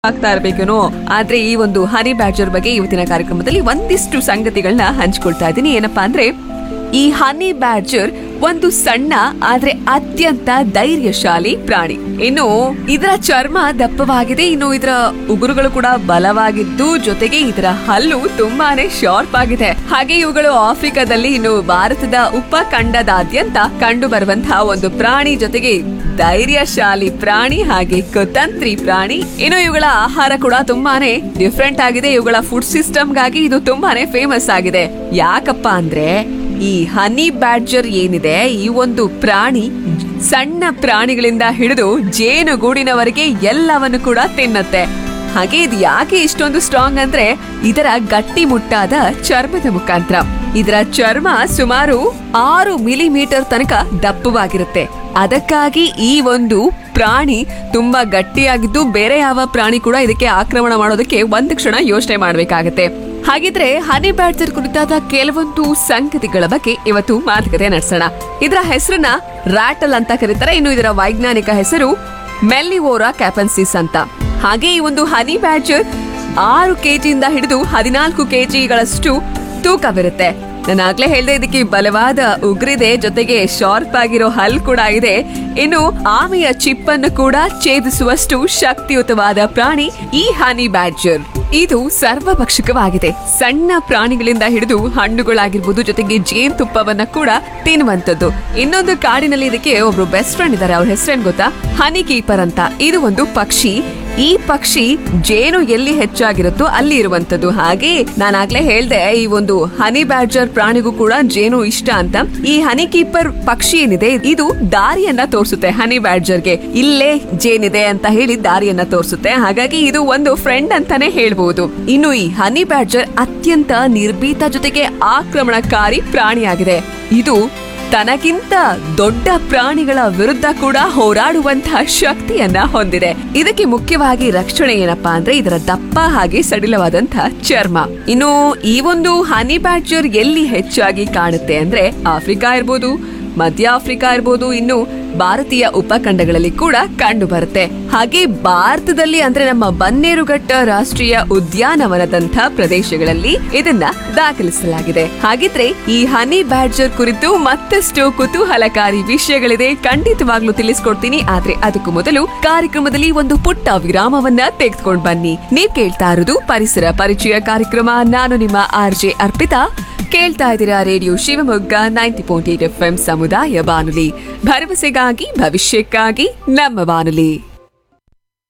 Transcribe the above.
ಆಗ್ತಾ ಇರ್ಬೇಕೇನೋ ಆದ್ರೆ ಈ ಒಂದು ಹನಿ ಬ್ಯಾಡ್ಜರ್ ಬಗ್ಗೆ ಇವತ್ತಿನ ಕಾರ್ಯಕ್ರಮದಲ್ಲಿ ಒಂದಿಷ್ಟು ಸಂಗತಿಗಳನ್ನ ಹಂಚ್ಕೊಳ್ತಾ ಇದ್ದೀನಿ ಏನಪ್ಪಾ ಅಂದ್ರೆ ಈ ಹನಿ ಬ್ಯಾಡ್ಜರ್ ಒಂದು ಸಣ್ಣ ಆದ್ರೆ ಅತ್ಯಂತ ಧೈರ್ಯಶಾಲಿ ಪ್ರಾಣಿ ಇನ್ನು ಇದರ ಚರ್ಮ ದಪ್ಪವಾಗಿದೆ ಇನ್ನು ಇದರ ಉಗುರುಗಳು ಕೂಡ ಬಲವಾಗಿದ್ದು ಜೊತೆಗೆ ಇದರ ಹಲ್ಲು ತುಂಬಾನೇ ಶಾರ್ಪ್ ಆಗಿದೆ ಹಾಗೆ ಇವುಗಳು ಆಫ್ರಿಕಾದಲ್ಲಿ ಇನ್ನು ಭಾರತದ ಉಪಖಂಡದಾದ್ಯಂತ ಕಂಡು ಬರುವಂತಹ ಒಂದು ಪ್ರಾಣಿ ಜೊತೆಗೆ ಧೈರ್ಯಶಾಲಿ ಪ್ರಾಣಿ ಹಾಗೆ ಕುತಂತ್ರಿ ಪ್ರಾಣಿ ಇನ್ನು ಇವುಗಳ ಆಹಾರ ಕೂಡ ತುಂಬಾನೇ ಡಿಫ್ರೆಂಟ್ ಆಗಿದೆ ಇವುಗಳ ಫುಡ್ ಸಿಸ್ಟಮ್ಗಾಗಿ ಇದು ತುಂಬಾನೇ ಫೇಮಸ್ ಆಗಿದೆ ಯಾಕಪ್ಪ ಅಂದ್ರೆ ಈ ಹನಿ ಬ್ಯಾಡ್ಜರ್ ಏನಿದೆ ಈ ಒಂದು ಪ್ರಾಣಿ ಸಣ್ಣ ಪ್ರಾಣಿಗಳಿಂದ ಹಿಡಿದು ಜೇನುಗೂಡಿನವರೆಗೆ ಎಲ್ಲವನ್ನು ಕೂಡ ತಿನ್ನತ್ತೆ ಹಾಗೆ ಇದು ಯಾಕೆ ಇಷ್ಟೊಂದು ಸ್ಟ್ರಾಂಗ್ ಅಂದ್ರೆ ಇದರ ಗಟ್ಟಿ ಮುಟ್ಟಾದ ಚರ್ಮದ ಮುಖಾಂತರ ಇದರ ಚರ್ಮ ಸುಮಾರು ಆರು ಮಿಲಿಮೀಟರ್ ತನಕ ದಪ್ಪವಾಗಿರುತ್ತೆ ಅದಕ್ಕಾಗಿ ಈ ಒಂದು ಪ್ರಾಣಿ ತುಂಬಾ ಗಟ್ಟಿಯಾಗಿದ್ದು ಬೇರೆ ಯಾವ ಪ್ರಾಣಿ ಕೂಡ ಇದಕ್ಕೆ ಆಕ್ರಮಣ ಮಾಡೋದಕ್ಕೆ ಒಂದು ಕ್ಷಣ ಯೋಚನೆ ಮಾಡ್ಬೇಕಾಗತ್ತೆ ಹಾಗಿದ್ರೆ ಹನಿ ಬ್ಯಾಡ್ಜರ್ ಕುರಿತಾದ ಕೆಲವೊಂದು ಸಂಗತಿಗಳ ಬಗ್ಗೆ ಇವತ್ತು ಮಾತುಕತೆ ನಡೆಸೋಣ ಇದರ ಹೆಸರನ್ನ ರಾಟಲ್ ಅಂತ ಕರೀತಾರೆ ಇನ್ನು ಇದರ ವೈಜ್ಞಾನಿಕ ಹೆಸರು ಮೆಲ್ಲಿವೋರಾ ಕ್ಯಾಪನ್ಸಿಸ್ ಅಂತ ಹಾಗೆ ಈ ಒಂದು ಹನಿ ಬ್ಯಾಡ್ಜರ್ ಆರು ಕೆಜಿಯಿಂದ ಹಿಡಿದು ಹದಿನಾಲ್ಕು ಕೆಜಿಗಳಷ್ಟು ತೂಕವಿರುತ್ತೆ ನಾನು ಆಗ್ಲೇ ಹೇಳ್ದೆ ಇದಕ್ಕೆ ಬಲವಾದ ಉಗ್ರಿದೆ ಜೊತೆಗೆ ಶಾರ್ಪ್ ಆಗಿರೋ ಹಲ್ ಕೂಡ ಇದೆ ಇನ್ನು ಆಮೆಯ ಚಿಪ್ಪನ್ನು ಕೂಡ ಛೇದಿಸುವಷ್ಟು ಶಕ್ತಿಯುತವಾದ ಪ್ರಾಣಿ ಈ ಹನಿ ಬ್ಯಾಡ್ಜರ್ ಇದು ಸರ್ವಭಕ್ಷಕವಾಗಿದೆ ಸಣ್ಣ ಪ್ರಾಣಿಗಳಿಂದ ಹಿಡಿದು ಹಣ್ಣುಗಳಾಗಿರ್ಬೋದು ಜೊತೆಗೆ ಜೇನುತುಪ್ಪವನ್ನ ಕೂಡ ತಿನ್ನುವಂಥದ್ದು ಇನ್ನೊಂದು ಕಾಡಿನಲ್ಲಿ ಇದಕ್ಕೆ ಒಬ್ರು ಬೆಸ್ಟ್ ಫ್ರೆಂಡ್ ಇದ್ದಾರೆ ಅವ್ರ ಹೆಸರೇನ್ ಗೊತ್ತಾ ಹನಿ ಕೀಪರ್ ಅಂತ ಇದು ಒಂದು ಪಕ್ಷಿ ಈ ಪಕ್ಷಿ ಜೇನು ಎಲ್ಲಿ ಹೆಚ್ಚಾಗಿರುತ್ತೋ ಅಲ್ಲಿ ಇರುವಂತದ್ದು ಹಾಗೆ ನಾನಾಗ್ಲೇ ಹೇಳ್ದೆ ಈ ಒಂದು ಹನಿ ಬ್ಯಾಡ್ಜರ್ ಪ್ರಾಣಿಗೂ ಕೂಡ ಜೇನು ಇಷ್ಟ ಅಂತ ಈ ಹನಿ ಕೀಪರ್ ಪಕ್ಷಿ ಏನಿದೆ ಇದು ದಾರಿಯನ್ನ ತೋರಿಸುತ್ತೆ ಹನಿ ಬ್ಯಾಡ್ಜರ್ಗೆ ಇಲ್ಲೇ ಜೇನಿದೆ ಅಂತ ಹೇಳಿ ದಾರಿಯನ್ನ ತೋರಿಸುತ್ತೆ ಹಾಗಾಗಿ ಇದು ಒಂದು ಫ್ರೆಂಡ್ ಅಂತಾನೆ ಹೇಳ್ಬಹುದು ಇನ್ನು ಈ ಹನಿ ಬ್ಯಾಡ್ಜರ್ ಅತ್ಯಂತ ನಿರ್ಭೀತ ಜೊತೆಗೆ ಆಕ್ರಮಣಕಾರಿ ಪ್ರಾಣಿಯಾಗಿದೆ ಇದು ತನಗಿಂತ ದೊಡ್ಡ ಪ್ರಾಣಿಗಳ ವಿರುದ್ಧ ಕೂಡ ಹೋರಾಡುವಂತಹ ಶಕ್ತಿಯನ್ನ ಹೊಂದಿದೆ ಇದಕ್ಕೆ ಮುಖ್ಯವಾಗಿ ರಕ್ಷಣೆ ಏನಪ್ಪಾ ಅಂದ್ರೆ ಇದರ ದಪ್ಪ ಹಾಗೆ ಸಡಿಲವಾದಂತಹ ಚರ್ಮ ಇನ್ನು ಈ ಒಂದು ಹನಿ ಬ್ಯಾಡ್ಜರ್ ಎಲ್ಲಿ ಹೆಚ್ಚಾಗಿ ಕಾಣುತ್ತೆ ಅಂದ್ರೆ ಆಫ್ರಿಕಾ ಇರ್ಬೋದು ಮಧ್ಯ ಆಫ್ರಿಕಾ ಇರ್ಬೋದು ಇನ್ನು ಭಾರತೀಯ ಉಪಖಂಡಗಳಲ್ಲಿ ಕೂಡ ಕಂಡು ಬರುತ್ತೆ ಹಾಗೆ ಭಾರತದಲ್ಲಿ ಅಂದ್ರೆ ನಮ್ಮ ಬನ್ನೇರುಘಟ್ಟ ರಾಷ್ಟ್ರೀಯ ಉದ್ಯಾನವನದಂಥ ಪ್ರದೇಶಗಳಲ್ಲಿ ಇದನ್ನ ದಾಖಲಿಸಲಾಗಿದೆ ಹಾಗಿದ್ರೆ ಈ ಹನಿ ಬ್ಯಾಡ್ಜರ್ ಕುರಿತು ಮತ್ತಷ್ಟು ಕುತೂಹಲಕಾರಿ ವಿಷಯಗಳಿದೆ ಖಂಡಿತವಾಗ್ಲೂ ತಿಳಿಸ್ಕೊಡ್ತೀನಿ ಆದ್ರೆ ಅದಕ್ಕೂ ಮೊದಲು ಕಾರ್ಯಕ್ರಮದಲ್ಲಿ ಒಂದು ಪುಟ್ಟ ವಿರಾಮವನ್ನ ತೆಗೆದುಕೊಂಡು ಬನ್ನಿ ನೀವ್ ಕೇಳ್ತಾ ಇರೋದು ಪರಿಸರ ಪರಿಚಯ ಕಾರ್ಯಕ್ರಮ ನಾನು ನಿಮ್ಮ ಆರ್ ಜೆ ಅರ್ಪಿತಾ ಕೇಳ್ತಾ ಇದ್ದೀರಾ radio Shivamogga ninety point eight F M ಸಮುದಾಯ ಬಾನುಲಿ ಭರವಸೆಗಾಗಿ ಭವಿಷ್ಯಕ್ಕಾಗಿ ನಮ್ಮ ಬಾನುಲಿ